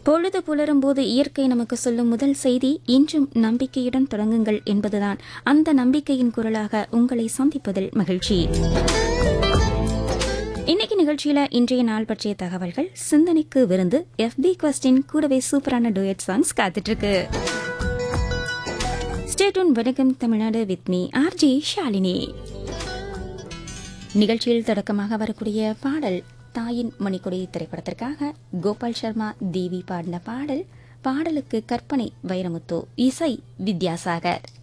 பொழுது புலரும் போது இயற்கை நமக்கு சொல்லும் முதல் செய்தி இன்றும் நம்பிக்கையுடன் தொடங்குங்கள் என்பதுதான் அந்த நம்பிக்கையின் குரலாக உங்களை சந்திப்பதில் மகிழ்ச்சி இன்னைக்கு நிகழ்ச்சியில இன்றைய நாள் பற்றிய தகவல்கள் சிந்தனைக்கு விருந்து எஃபி கொஸ்டின் கூடவே சூப்பரான டூயட் சாங்ஸ் காத்துட்டு இருக்கு ஸ்டேட்யூன் வணக்கம் Tamil Nadu with me RJ Shalini நிகழ்ச்சியில் தொடக்கமாக வரக்கூடிய பாடல் தாயின் மணிக்கொடி திரைப்படத்திற்காக கோபால் சர்மா தேவி பாடின பாடல் பாடலுக்கு கற்பனை வைரமுத்து இசை வித்யாசாகர்